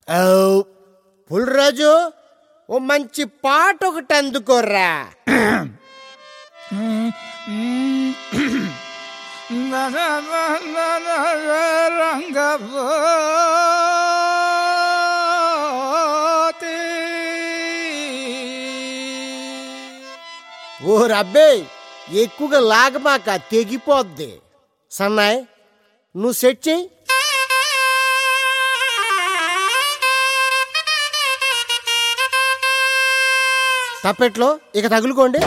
ఔ, పుల్రాజు ఓ మంచి పాట ఒకటి అందుకోర్రా ఓ రబ్బే ఎక్కువగా లాగమాక తెగిపోద్ది సన్నాయ్ నువ్వు సెట్ చెయ్యి తప్పెట్లో ఇక తగులుకోండి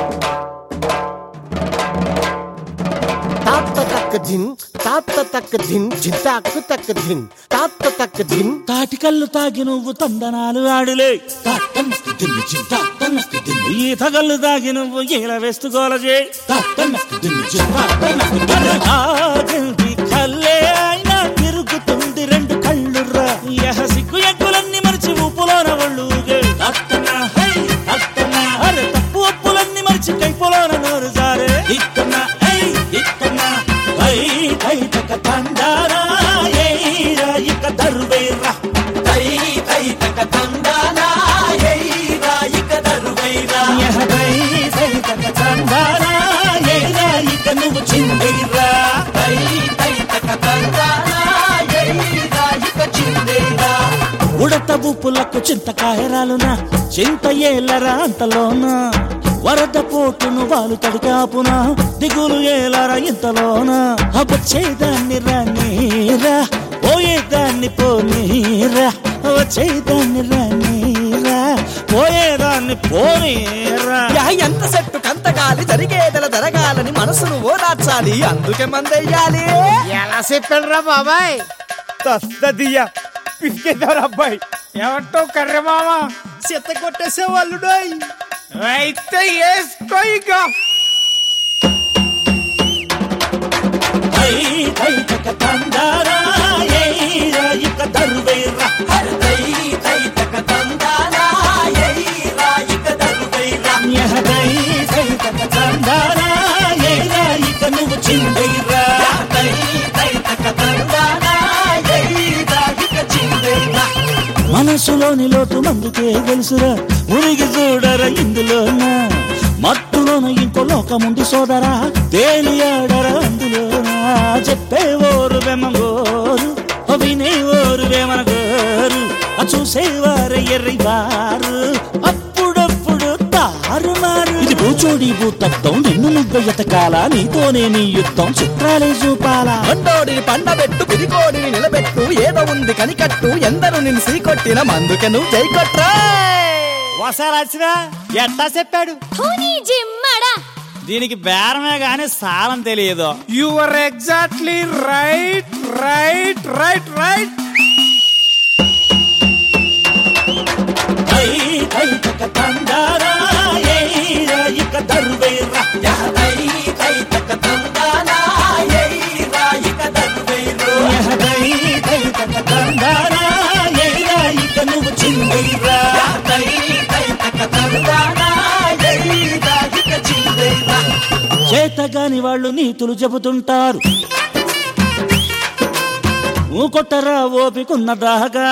తాత తక్క జిన్ తాత తక్క జిన్ జింతాకు తక్క జిన్ తాత తక్క జిన్ తాటికల్లు తాగి నువ్వు తందనాలు ఆడులే ఈత కళ్ళు తాగి నువ్వు ఈల వేస్తు గోలజే కల్లే అయినా తిరుగుతుంది రెండు కళ్ళుర్రా యహ సిగ్గు ఎక్కులన్నీ మరిచి ఊపులోన ఒళ్ళు ఊగే. అత్తనా, హై, అత్తనా, అరే తప్పు ఒప్పులన్నీ మరిచి కైపులోన నోరు జారే ఇక్కన్నా ఐ ఇక్కన్నా ఐ ఐ తక తండారా ఏరా ఇక దరువేరా ఐ ఐ తక తండారా ఏరా ఇక దరువేరా ఐ ఐ తక తండారా ఏరా ఇక నువ్వు చిందేరా ఐ ఐ తక తండారా ఏరా ఇక చిందేరా ఉడత బుప్పులకు చింతకాయరాలునా చింత ఏలరా అంతలోనా వరద పోటును వాళ్ళు తడికాపునా దిగులు ఏలరా ఇంతలోనా వచ్చేదాన్ని రానీరా పోయేదాన్ని పోనీరా వచ్చేదాన్ని రానీరా పోయేదాన్ని పోనీరా యా ఎంత సెట్టు కంత గాలి జరిగేదల జరగాలని మనసును ఓదార్చాలి అందుకే మందెయ్యాలి ఎలా చెప్పాడు రా బాబాయ్ తస్తదియ్య పిసికేశారు అబ్బాయి ఎవరితో కర్ర మామ చెత్త కొట్టేసే వాళ్ళు డోయ్. అయితే వేసుకో ఇక ఐ ఐ తక తందారా ఏరా ఇక దరువేరా ఐ ఐ తక తందారా ఏరా ఇక దరువేరా యహదై ఐ తక తందారా ఏరా ఇక నువ్వు చిందేరా ఐ ఐ తక తందారా ఏరా ఇక చిందేరా మనసులోని లోటు మందుకే తెలుసురా మునిగి చూడరా ఇందులోన మత్తులోన ఇంకో లోకముంది సోదరా తేలియాడరా అందులోనా చెప్పేవోరు వెమ్మగోరు వినేవోరు వేమనగోరు ఆ చూసేవారు ఎర్రివారు అప్పుడప్పుడు తారుమారు ఇది పూచోడి భూతత్వం నిన్ను నువ్వు ఎతకాల నీతోనే నీ యుద్ధం చిత్రాలే చూపాలా పండోడిని పండబెట్టు పిరికోడిని నిలబెట్టు ఏదో ఉంది కనికట్టు ఎందరు నిన్ను సీకొట్టిన మందుకే నువ్వు జై కొట్రా వసారాచినా ఎట్టా చెప్పాడు ధోని జిమ్మడా దీనికి బేరమే గాని సాలం తెలియదు you are exactly right right right right ఐ ఐ తక తందారా ఏరా ఇక దరువేరా యా ఐ ఐ తక తందారా ఏరా ఇక దరువేరా యా ఐ ఐ తక తందారా ఏరా ఇక నువ్వు చిందేరా యా ఐ ఐ తక తందారా ఏరా ఇక చిందేరా చేతగాని వాళ్ళు నీతులు చెబుతుంటారు ఊకొట్టరా ఓపికున్న దాగా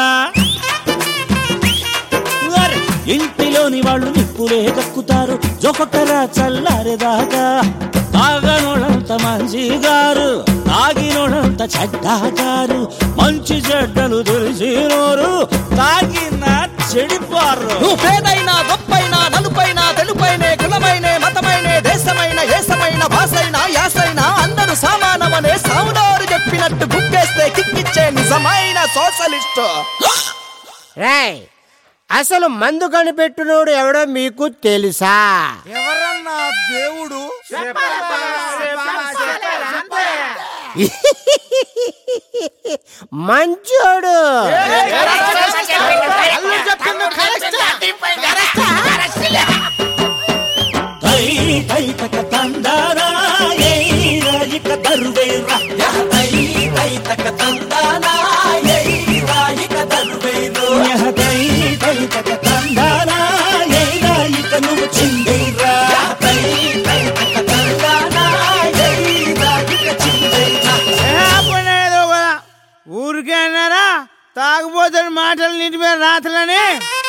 అరే, ఇంటిలోని వాళ్ళు నిప్పులే కక్కుతారు జొకొట్టరా చల్లారేదాకా తాగనోడంత మంచి గారు తాగినోడంత చెడ్డాగారు మంచి చెడ్డలు తెలిసినోరు తాగిన చెడిపారు నువ్వు పేదైనా గొప్పైనా నలుపైనా తెలుపైనే కులమైనే మతమైనే దేశమైన ఏసమైన భాషైన యాసైన అందరూ సమానమనే సౌండోరు చెప్పినట్టు గుక్కేస్తే కిక్కిచ్చే నిజమైన సోషలిస్ట్ రాయ్ అసలు మందు కనిపెట్టినోడు ఎవడో మీకు తెలుసా ఎవరన్నా దేవుడు మంచోడు ఐ ఐ తక తందారా ఏరా ఇక దరువేరా యా ఐ ఐ తక తందారా ఏరా ఇక దరువేరా యా ఐ ఐ తక తందారా ఏరా ఇక నువ్వు చిందేరా యా ఐ ఐ తక తందారా ఏరా ఇక చిందేరా ఊరికే అన్నారా తాగుబోతున్న మాటలు నాథులని